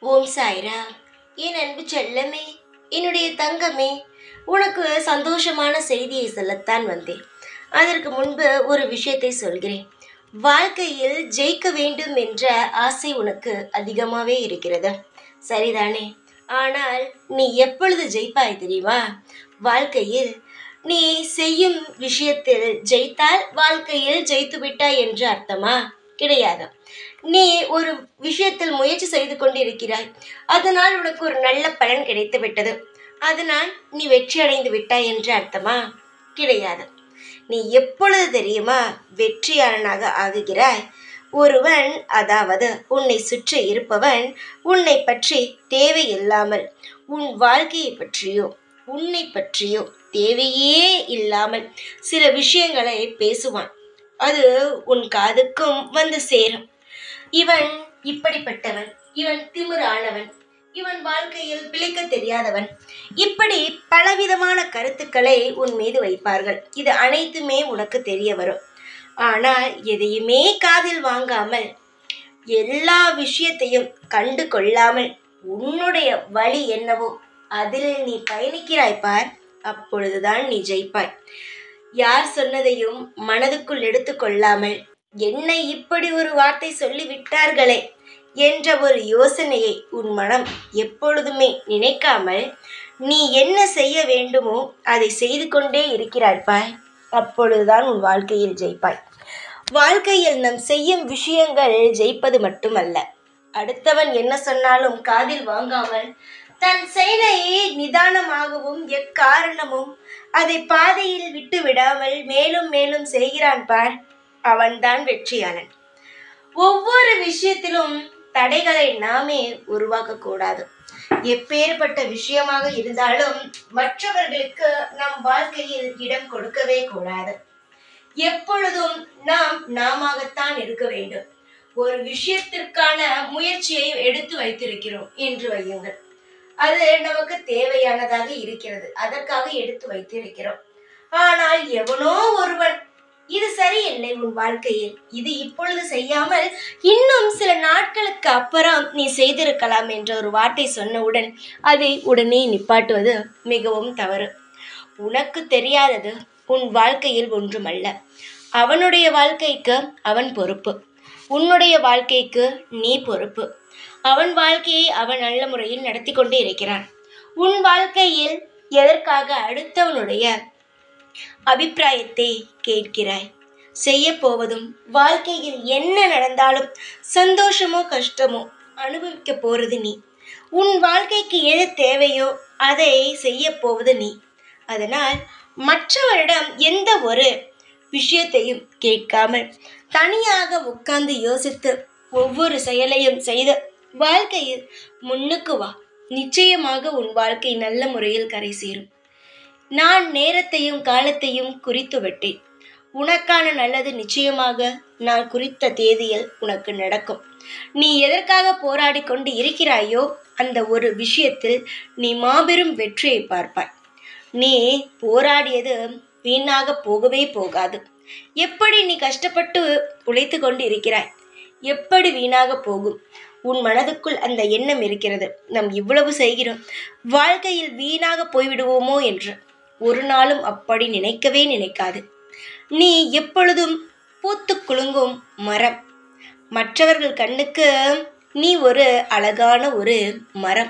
ஓம் சாய்ரா என் அன்பு செல்லமே என்னுடைய தங்கமே உனக்கு சந்தோஷமான செய்தியை சொல்லத்தான் வந்தேன் அதற்கு முன்பு ஒரு விஷயத்தை சொல்கிறேன் வாழ்க்கையில் ஜெயிக்க வேண்டும் என்ற ஆசை உனக்கு அதிகமாகவே இருக்கிறது சரிதானே ஆனால் நீ எப்பொழுது ஜெயிப்பாய் தெரியுமா வாழ்க்கையில் நீ செய்யும் விஷயத்தில் ஜெயித்தால் வாழ்க்கையில் ஜெயித்து விட்டாய் என்று அர்த்தமா கிடையாது நீ ஒரு விஷயத்தில் முயற்சி செய்து கொண்டிருக்கிறாய் அதனால் உனக்கு ஒரு நல்ல பலன் கிடைத்து விட்டது அதனால் நீ வெற்றி அடைந்து விட்டாய் என்று அர்த்தமா கிடையாது நீ எப்பொழுது தெரியுமா வெற்றியாளனாக ஆகுகிறாய் ஒருவன் அதாவது உன்னை சுற்றி இருப்பவன் உன்னை பற்றி தேவையில்லாமல் உன் வாழ்க்கையை பற்றியோ உன்னை பற்றியோ தேவையே இல்லாமல் சில விஷயங்களை பேசுவான் அது உன் காதுக்கும் வந்து சேரும் இவன் இப்படிப்பட்டவன் இவன் திமிரானவன் இவன் வாழ்க்கையில் பிழைக்க தெரியாதவன் இப்படி பலவிதமான கருத்துக்களை உன் மீது வைப்பார்கள் இது அனைத்துமே உனக்கு தெரிய வரும் ஆனால் எதையுமே காதில் வாங்காமல் எல்லா விஷயத்தையும் கண்டு கொள்ளாமல் உன்னுடைய வழி என்னவோ அதில் நீ பயணிக்கிறாய் பார் அப்பொழுதுதான் நீ ஜெயிப்பாய் யார் சொன்னதையும் மனதுக்குள் எடுத்துக்கொள்ளாமல் என்னை இப்படி ஒரு வார்த்தை சொல்லி விட்டார்களே என்ற ஒரு யோசனையை உன் மனம் எப்பொழுதுமே நினைக்காமல் நீ என்ன செய்ய வேண்டுமோ அதை செய்து கொண்டே இருக்கிறாய் பாய் அப்பொழுதுதான் உன் வாழ்க்கையில் ஜெயிப்பாய் வாழ்க்கையில் நம் செய்யும் விஷயங்கள் ஜெயிப்பது மட்டுமல்ல அடுத்தவன் என்ன சொன்னாலும் காதில் வாங்காமல் தன் செயலை நிதானமாகவும் எக்காரணமும் அதை பாதையில் விட்டு விடாமல் மேலும் மேலும் செய்கிறான் பார் அவன்தான் வெற்றியாளன் ஒவ்வொரு விஷயத்திலும் தடைகளை நாமே உருவாக்க கூடாது எப்பேற்பட்ட விஷயமாக இருந்தாலும் மற்றவர்களுக்கு நம் வாழ்க்கையில் இடம் கொடுக்கவே கூடாது எப்பொழுதும் நாம் நாமத்தான் இருக்க வேண்டும் ஒரு விஷயத்திற்கான முயற்சியை எடுத்து வைத்திருக்கிறோம் என்று வையுங்கள் அது நமக்கு தேவையானதாக இருக்கிறது அதற்காக எடுத்து வைத்திருக்கிறோம் ஆனால் எவனோ ஒருவன் இது சரியில்லை உன் வாழ்க்கையில் இது இப்பொழுது செய்யாமல் இன்னும் சில நாட்களுக்கு அப்புறம் நீ செய்திருக்கலாம் என்ற ஒரு வார்த்தை சொன்னவுடன் அதை உடனே நிப்பாட்டுவது மிகவும் தவறு உனக்கு தெரியாதது உன் வாழ்க்கையில் ஒன்றுமல்ல அவனுடைய வாழ்க்கைக்கு அவன் பொறுப்பு உன்னுடைய வாழ்க்கைக்கு நீ பொறுப்பு அவன் வாழ்க்கையை அவன் நல்ல முறையில் நடத்தி கொண்டு இருக்கிறான் உன் வாழ்க்கையில் எதற்காக அடுத்தவனுடைய அபிப்பிராயத்தை கேட்கிறாய் செய்ய போவதும் வாழ்க்கையில் என்ன நடந்தாலும் சந்தோஷமோ கஷ்டமோ அனுபவிக்க போறது நீ உன் வாழ்க்கைக்கு எது தேவையோ அதை செய்ய போவது நீ அதனால் மற்றவரிடம் எந்த ஒரு விஷயத்தையும் கேட்காமல் தனியாக உட்கார்ந்து யோசித்து ஒவ்வொரு செயலையும் செய்து வாழ்க்கையில் முன்னுக்கு வா நிச்சயமாக உன் வாழ்க்கை நல்ல முறையில் கரை சேரும் நான் நேரத்தையும் காலத்தையும் குறித்து விட்டேன் உனக்கான நல்லது நிச்சயமாக நான் குறித்த தேதியில் உனக்கு நடக்கும் நீ எதற்காக போராடி கொண்டு இருக்கிறாயோ அந்த ஒரு விஷயத்தில் நீ மாபெரும் வெற்றியை பார்ப்பாய் நீ போராடியது வீணாக போகவே போகாது எப்படி நீ கஷ்டப்பட்டு உழைத்து கொண்டு இருக்கிறாய் எப்படி வீணாக போகும் உன் மனதுக்குள் அந்த எண்ணம் இருக்கிறது நாம் இவ்வளவு செய்கிறோம் வாழ்க்கையில் வீணாக போய்விடுவோமோ என்று ஒரு நாளும் அப்படி நினைக்கவே நினைக்காது நீ எப்பொழுதும் பூத்து குலுங்கும் மரம் மற்றவர்கள் கண்ணுக்கு நீ ஒரு அழகான ஒரு மரம்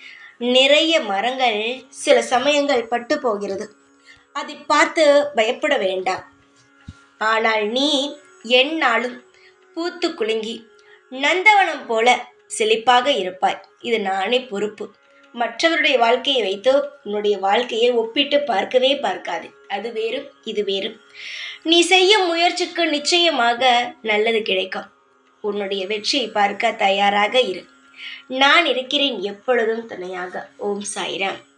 நிறைய மரங்கள் சில சமயங்கள் பட்டு போகிறது அதை பார்த்து பயப்பட வேண்டாம் ஆனால் நீ எந்நாளும் பூத்து குலுங்கி நந்தவனம் போல செழிப்பாக இருப்பாய் இது நானே பொறுப்பு மற்றவருடைய வாழ்க்கையை வைத்து உன்னுடைய வாழ்க்கையை ஒப்பிட்டு பார்க்கவே பார்க்காது அது வேறு இது வேறு நீ செய்யும் முயற்சிக்கு நிச்சயமாக நல்லது கிடைக்கும் உன்னுடைய வெற்றியை பார்க்க தயாராக இரு நான் இருக்கிறேன் எப்பொழுதும் துணையாக ஓம் சாய்ராம்